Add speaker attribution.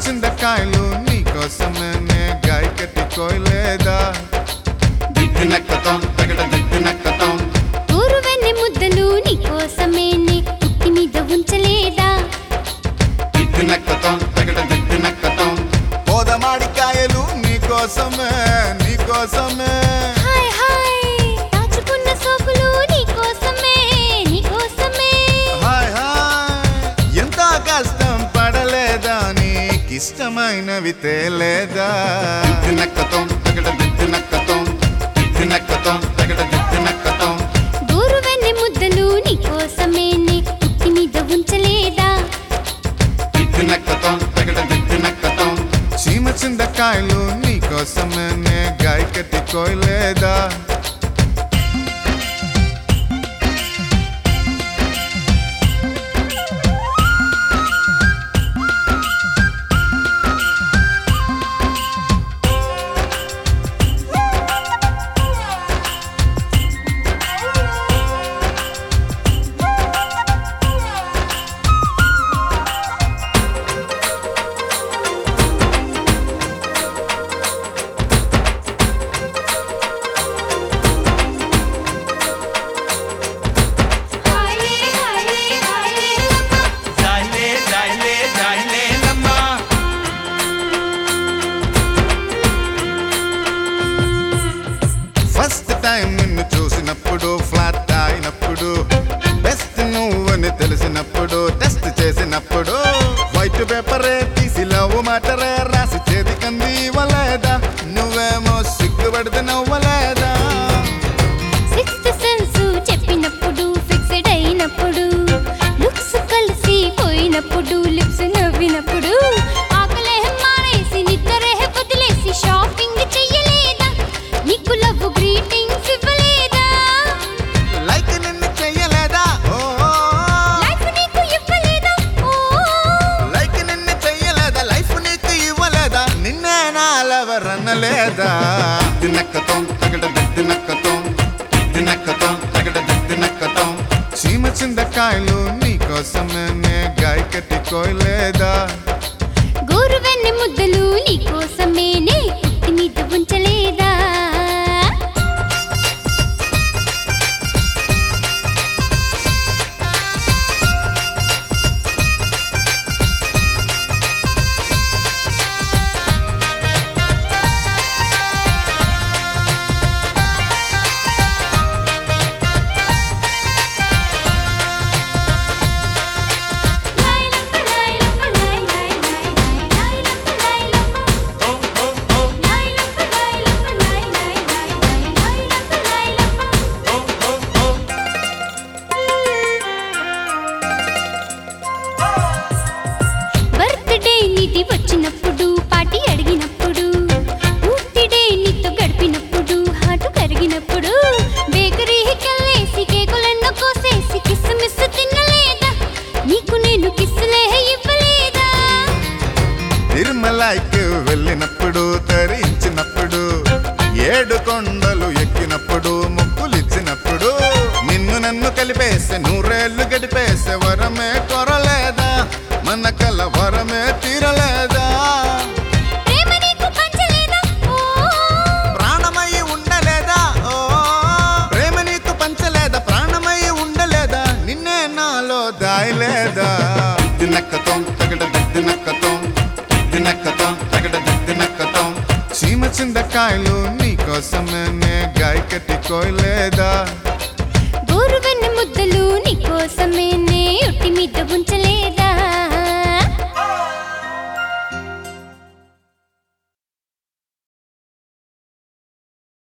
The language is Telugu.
Speaker 1: చింతకాయలు నీకోసమే గాయ కట్టి కోయలేదా దిట్టు నక్కతం తగడ దిట్టు నక్కతం
Speaker 2: ఊరు వెన్నె ముద్దలు నీకోసమే నే పుట్టి మీద ఉంచలేదా
Speaker 1: దిట్టు నక్కతం తగడ దిట్టు నక్కతం పోదమాడికాయలు నీకోసమే నీకోసమే
Speaker 2: హాయ్ హాయ్ దాచుకున్న సోకులు నీకోసమే నీకోసమే
Speaker 1: హాయ్ హాయ్ ఎంత కష్టం పడలేదా నీకిష్టమైనవి తేలేదా దిట్టు నక్కతం తగడ దిట్టు నక్కతం దిట్టు నక్కతం తగడ దిట్టు నక్కతం
Speaker 2: ఊరు వెన్నె ముద్దలు నీకోసమే నే పుట్టి మీద ఉంచలేదా
Speaker 1: దిట్టు నక్కతం తగడ దిట్టు నక్కతం చీమ చింతకాయలు నీకోసమే గాయ కట్టి కోయలేదా
Speaker 3: జాయిలే జాయిలే జాయిలే లమ్మా
Speaker 1: ఫస్ట్ టైం నిన్ను చూసినప్పుడు ఫ్లాట్ అయినప్పుడు బెస్ట్ నువ్వని తెలిసినప్పుడు టెస్ట్ చేసినప్పుడు వైట్ పేపరే తీసి లవ్ మాటరే రాసి చేతికంది ఇవ్వలేదా నువ్వేమో సిగ్గుపడితే నవ్వలేదా
Speaker 2: సిక్స్త్ సెన్స్ చెప్పినప్పుడు ఫిక్స్డ్ అయినప్పుడు లుక్స్ కలిసి పోయినప్పుడు లిప్స్ నవ్వినప్పుడు ఆకలే మానేసి నిద్రే వదిలేసి షాపింగ్ చెయ్యలేదా నీకు లవ్ గ్రీటింగ్స్ ఇవ్వలేదా
Speaker 1: లైక్ నిన్ను చెయ్యలేదా ఓ
Speaker 2: లైఫ్ నీకు ఇవ్వలేదా ఓ
Speaker 1: లైక్ నిన్ను చెయ్యలేదా లైఫ్ నీకు ఇవ్వలేదా నిన్నే నా లవర్ అన్నలేదా దినక్కతం తగడ దినక్కతం దినక్కతం తగడ దినక్కతం చీమ చింతకాయలు నీకోసమే గాయ కట్టి కోయలేదా
Speaker 2: గోరు వెన్నె ముద్దలు నీకోసమేనే పుట్టి మీద ఉంచలేదా
Speaker 3: ఓ ఓ ఓ ఓ ఓ ఓ
Speaker 2: బర్త్డే నీది వచ్చినప్పుడు పార్టీ అడిగినప్పుడు పూర్తిడే నీతో గడిపినప్పుడు హాటు కరిగినప్పుడు బేకరీకి వెళ్ళేసి కేకులెన్నో కోసేసి కిస్ మిస్ తినలేదా నీకు నేను కిస్సులే ఇవ్వలేదా
Speaker 1: తిరుమలకి వెళ్ళినప్పుడు తరించినప్పుడు ఏడు కొండలు ఎక్కినప్పుడు ముక్కులిచ్చినప్పుడు నిన్ను నన్ను కలిపేసే నూరేళ్లు గడిపేసే వరమే కొరలేదా మన కల వరమే తీరలేదా
Speaker 2: ప్రేమ నీకు పంచలేదా ఓ
Speaker 1: ప్రాణమై ఉండలేదా ఓ ప్రేమ నీకు పంచలేదా ప్రాణమై ఉండలేదా నిన్నే నాలో దాయలేదా దినక్కతం తగడ దినక్కతం దినక్కతం తగడ దినక్కతం చీమ చింతకాయలు నీకోసమే గాయ కట్టి కోయలేదా